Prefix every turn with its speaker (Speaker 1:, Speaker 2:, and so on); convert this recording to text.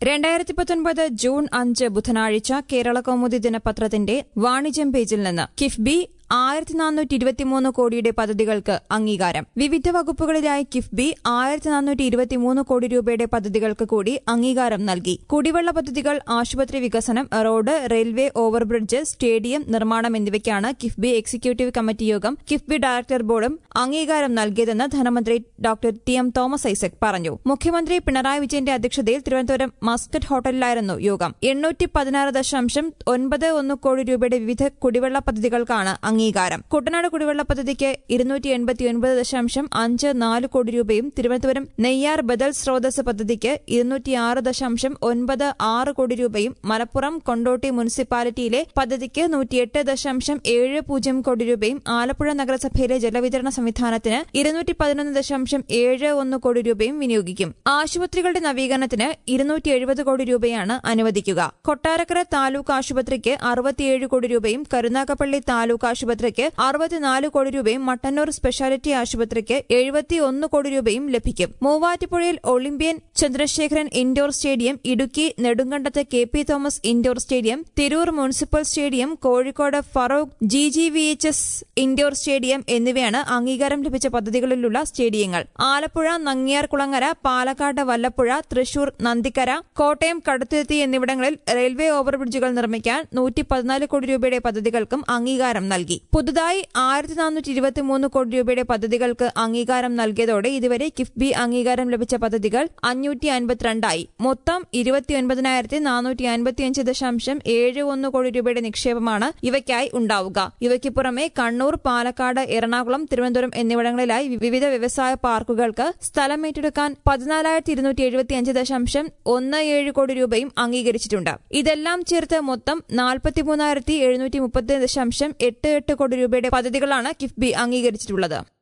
Speaker 1: രണ്ടായിരത്തി പത്തൊൻപത് ജൂൺ അഞ്ച് ബുധനാഴ്ച കേരള കൗമുദി ദിനപത്രത്തിന്റെ വാണിജ്യം പേജിൽ നിന്ന് കിഫ്ബി ആയിരത്തി നാനൂറ്റി ഇരുപത്തിമൂന്ന് കോടിയുടെ പദ്ധതികൾക്ക് അംഗീകാരം വിവിധ വകുപ്പുകളിലായി കിഫ്ബി ആയിരത്തി നാനൂറ്റി ഇരുപത്തിമൂന്ന് കോടി രൂപയുടെ പദ്ധതികൾക്ക് കൂടി അംഗീകാരം നൽകി കുടിവെള്ള പദ്ധതികൾ ആശുപത്രി വികസനം റോഡ് റെയിൽവേ ഓവർബ്രിഡ്ജ് സ്റ്റേഡിയം നിർമ്മാണം എന്നിവയ്ക്കാണ് കിഫ്ബി എക്സിക്യൂട്ടീവ് കമ്മിറ്റി യോഗം കിഫ്ബി ഡയറക്ടർ ബോർഡും അംഗീകാരം നൽകിയതെന്ന് ധനമന്ത്രി doctor T M Thomas Isaac പറഞ്ഞു മുഖ്യമന്ത്രി പിണറായി വിജയന്റെ അധ്യക്ഷതയിൽ തിരുവനന്തപുരം മസ്കറ്റ് ഹോട്ടലിലായിരുന്നു യോഗം എണ്ണൂറ്റി പതിനാറ് ദശാംശം ഒൻപത് ഒന്ന് കോടി രൂപയുടെ വിവിധ കുടിവെള്ള പദ്ധതികൾക്കാണ് അംഗീകാരം കുട്ടനാട് കുടിവെള്ള പദ്ധതിക്ക് ഇരുന്നൂറ്റി എൺപത്തിയൊൻപത് ദശാംശം അഞ്ച് നാല് കോടി രൂപയും തിരുവനന്തപുരം നെയ്യാർ ബദൽ സ്രോതസ് പദ്ധതിക്ക് ഇരുന്നൂറ്റിയാറ് ദശാംശം ഒൻപത് ആറ് കോടി രൂപയും മലപ്പുറം കൊണ്ടോട്ടി മുനിസിപ്പാലിറ്റിയിലെ പദ്ധതിക്ക് നൂറ്റിയെട്ട് ദശാംശം ഏഴ് പൂജ്യം കോടി രൂപയും ആലപ്പുഴ നഗരസഭയിലെ ജലവിതരണ സംവിധാനത്തിന് ഇരുന്നൂറ്റി പതിനൊന്ന് ദശാംശം ഏഴ് ഒന്ന് കോടി രൂപയും വിനിയോഗിക്കും ആശുപത്രികളുടെ നവീകരണത്തിന് ഇരുന്നൂറ്റി എഴുപത് കോടി രൂപയാണ് അനുവദിക്കുക കൊട്ടാരക്കര താലൂക്ക് ആശുപത്രിക്ക് അറുപത്തിയേഴ് കോടി രൂപയും കരുനാഗപ്പള്ളി താലൂക്ക് ആശുപത്രിക്ക് അറുപത്തിനാല് കോടി രൂപയും മട്ടന്നൂർ സ്പെഷ്യാലിറ്റി ആശുപത്രിക്ക് എഴുപത്തിയൊന്ന് കോടി രൂപയും ലഭിക്കും മൂവാറ്റുപുഴയിൽ olympian Chandrasekharan indoor stadium Idukki നെടുങ്കണ്ടത്ത് K P Thomas indoor stadium Tirur municipal stadium Kozhikode Farook G G V H S indoor stadium എന്നിവയാണ് അംഗീകാരം ലഭിച്ച പദ്ധതികളിലുള്ള സ്റ്റേഡിയങ്ങൾ ആലപ്പുഴ നങ്ങിയാർകുളങ്ങര പാലക്കാട് വല്ലപ്പുഴ തൃശൂർ നന്ദിക്കര കോട്ടയം കടുത്തുരുത്തി എന്നിവിടങ്ങളിൽ റെയിൽവേ ഓവർബ്രിഡ്ജുകൾ നിർമ്മിക്കാൻ നൂറ്റി പതിനാല് കോടി രൂപയുടെ പദ്ധതികൾക്കും അംഗീകാരം നൽകി പുതുതായി ആയിരത്തി നാനൂറ്റി ഇരുപത്തിമൂന്ന് കോടി രൂപയുടെ പദ്ധതികൾക്ക് അംഗീകാരം നൽകിയതോടെ ഇതുവരെ കിഫ്ബി അംഗീകാരം ലഭിച്ച പദ്ധതികൾ അഞ്ഞൂറ്റി അൻപത്തിരണ്ടായി മൊത്തം ഇരുപത്തിയൊൻപതിനായിരത്തി നാനൂറ്റി അൻപത്തിയഞ്ച് ദശാംശം ഏഴ് ഒന്ന് കോടി രൂപയുടെ നിക്ഷേപമാണ് ഇവയ്ക്കായി ഉണ്ടാവുക ഇവയ്ക്ക് പുറമെ കണ്ണൂർ പാലക്കാട് എറണാകുളം തിരുവനന്തപുരം എന്നിവിടങ്ങളിലായി വിവിധ വ്യവസായ പാർക്കുകൾക്ക് സ്ഥലം ഏറ്റെടുക്കാൻ പതിനാലായിരത്തി ഇരുന്നൂറ്റി എഴുപത്തിയഞ്ച് ദശാംശം ഒന്ന് ഏഴ് കോടി രൂപയും അംഗീകരിച്ചിട്ടുണ്ട് ഇതെല്ലാം ചേർത്ത് മൊത്തം നാൽപ്പത്തിമൂന്നായിരത്തി എഴുന്നൂറ്റി മുപ്പത്തി ദശാംശം എട്ട് എട്ട് കോടി രൂപയുടെ പദ്ധതികളാണ് കിഫ്ബി അംഗീകരിച്ചിട്ടുള്ളത്